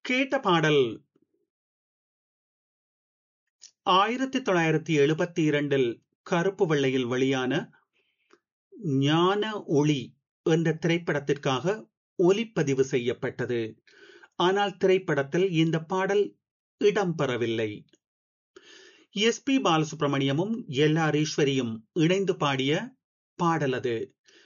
கேட்ட பாடல் ஆயிரத்தி தொள்ளாயிரத்தி எழுபத்தி இரண்டில் கருப்பு வெள்ளையில் வெளியான ஞான ஒளி என்ற திரைப்படத்திற்காக ஒலிப்பதிவு செய்யப்பட்டது ஆனால் திரைப்படத்தில் இந்த பாடல் இடம்பெறவில்லை எஸ் பி பாலசுப்ரமணியமும் எல் ஆர் ஈஸ்வரியும் இணைந்து பாடிய பாடல் அது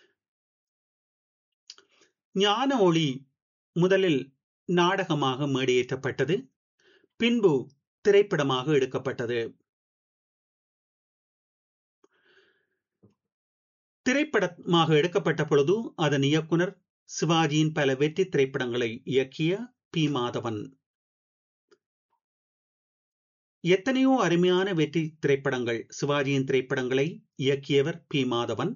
ஞான ஒளி முதலில் நாடகமாக மேடையேற்றப்பட்டது பின்பு திரைப்படமாக எடுக்கப்பட்டது திரைப்படமாக எடுக்கப்பட்ட பொழுது அதன் இயக்குனர் சிவாஜியின் பல வெற்றி திரைப்படங்களை இயக்கிய பி மாதவன் எத்தனையோ அருமையான வெற்றி திரைப்படங்கள் சிவாஜியின் திரைப்படங்களை இயக்கியவர் பி மாதவன்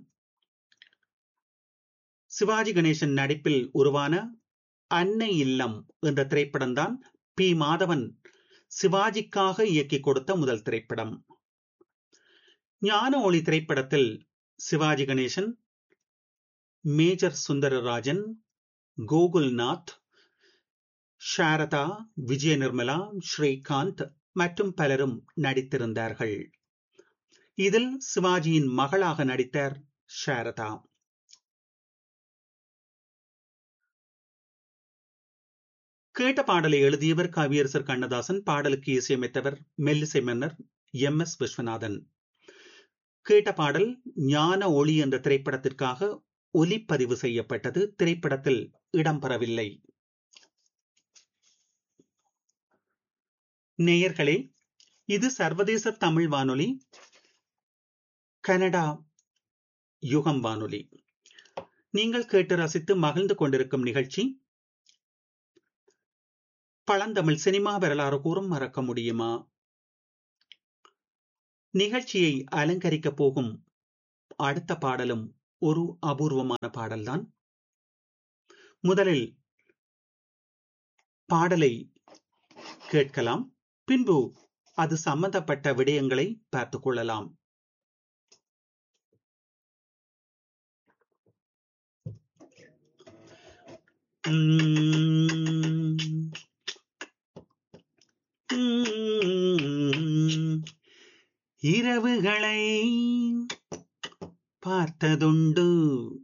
சிவாஜி கணேசன் நடிப்பில் உருவான அன்னை இல்லம் என்ற திரைப்படம்தான் பி மாதவன் சிவாஜிக்காக இயக்கி கொடுத்த முதல் திரைப்படம் ஞான ஒளி திரைப்படத்தில் சிவாஜி கணேசன் மேஜர் சுந்தரராஜன் கோகுல்நாத் சாரதா விஜய நிர்மலா ஸ்ரீகாந்த் மற்றும் பலரும் நடித்திருந்தார்கள் இதில் சிவாஜியின் மகளாக நடித்தார் சாரதா கேட்ட பாடலை எழுதியவர் கவியரசர் கண்ணதாசன் பாடலுக்கு இசையமைத்தவர் மெல்லிசை மன்னர் எம் எஸ் விஸ்வநாதன் கேட்ட பாடல் ஞான ஒளி என்ற திரைப்படத்திற்காக ஒலிப்பதிவு செய்யப்பட்டது திரைப்படத்தில் இடம்பெறவில்லை நேயர்களே இது சர்வதேச தமிழ் வானொலி கனடா யுகம் வானொலி நீங்கள் கேட்டு ரசித்து மகிழ்ந்து கொண்டிருக்கும் நிகழ்ச்சி பழந்தமிழ் சினிமா வரலாறு கூறும் மறக்க முடியுமா நிகழ்ச்சியை அலங்கரிக்க போகும் அடுத்த பாடலும் ஒரு அபூர்வமான பாடல்தான் முதலில் பாடலை கேட்கலாம் பின்பு அது சம்பந்தப்பட்ட விடயங்களை பார்த்துக் கொள்ளலாம் இரவுகளை பார்த்ததுண்டு